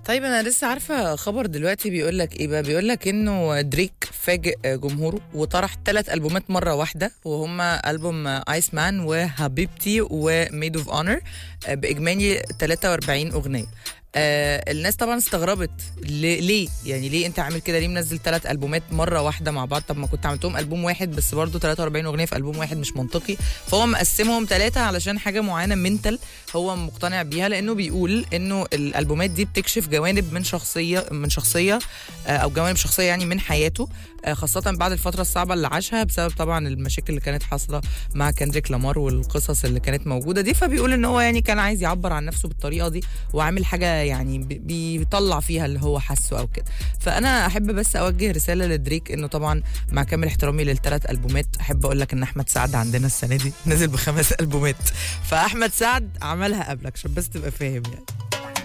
طيب انا لسه عارفه خبر دلوقتي بيقول لك ايه بقى بيقول لك انه دريك فاجئ جمهوره وطرح ثلاث البومات مره واحده وهما البوم ايس مان وحبيبتي وميد اوف اونر باجمالي 43 اغنيه آه الناس طبعا استغربت ليه, ليه يعني ليه انت عامل كده ليه منزل ثلاث البومات مره واحده مع بعض طب ما كنت عملتهم البوم واحد بس برضه 43 اغنيه في البوم واحد مش منطقي فهو مقسمهم ثلاثه علشان حاجه معينه منتل هو مقتنع بيها لانه بيقول انه الالبومات دي بتكشف جوانب من شخصيه من شخصيه آه او جوانب شخصيه يعني من حياته آه خاصه بعد الفتره الصعبه اللي عاشها بسبب طبعا المشاكل اللي كانت حاصله مع كندريك لامار والقصص اللي كانت موجوده دي فبيقول ان هو يعني كان عايز يعبر عن نفسه بالطريقه دي وعامل حاجه يعني بيطلع فيها اللي هو حاسه او كده فانا احب بس اوجه رساله لدريك انه طبعا مع كامل احترامي للثلاث البومات احب اقول لك ان احمد سعد عندنا السنه دي نزل بخمس البومات فاحمد سعد عملها قبلك عشان بس تبقى فاهم يعني